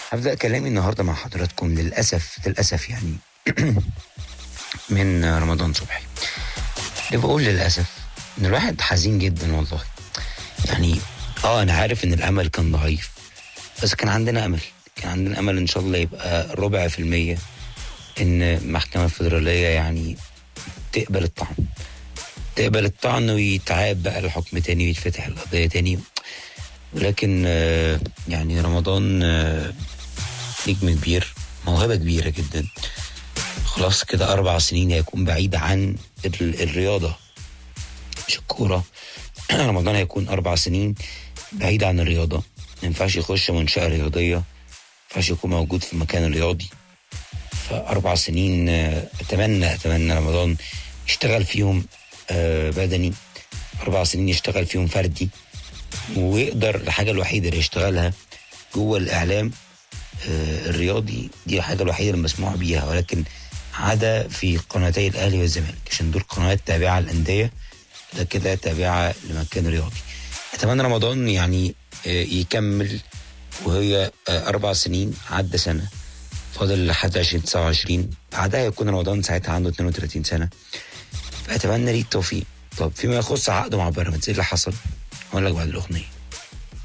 هبدأ كلامي النهاردة مع حضراتكم للأسف للأسف يعني من رمضان صبحي اللي بقول للأسف إن الواحد حزين جدا والله يعني اه أنا عارف إن الأمل كان ضعيف بس كان عندنا أمل كان عندنا أمل إن شاء الله يبقى ربع في المية إن المحكمة الفيدرالية يعني تقبل الطعن تقبل الطعن ويتعاد بقى الحكم تاني ويتفتح القضية تاني ولكن آه، يعني رمضان آه، نجم كبير موهبة كبيرة جدا خلاص كده أربع سنين هيكون بعيد عن ال- الرياضة مش الكورة رمضان هيكون أربع سنين بعيد عن الرياضة ما ينفعش يخش منشأة رياضية ما ينفعش يكون موجود في مكان رياضي فأربع سنين آه، أتمنى أتمنى رمضان يشتغل فيهم آه، بدني أربع سنين يشتغل فيهم فردي ويقدر الحاجة الوحيدة اللي يشتغلها جوه الإعلام آه، الرياضي دي الحاجة الوحيدة اللي مسموح بيها ولكن عدا في قناتي الأهلي والزمالك عشان دول قنوات تابعة للأندية ده كده تابعة لمكان رياضي أتمنى رمضان يعني آه، يكمل وهي آه، أربع سنين عدى سنة فاضل لحد 2029 بعدها يكون رمضان ساعتها عنده 32 سنة فأتمنى ليه التوفيق طب فيما يخص عقده مع بيراميدز ايه اللي حصل؟ هقول لك بعد الأغنية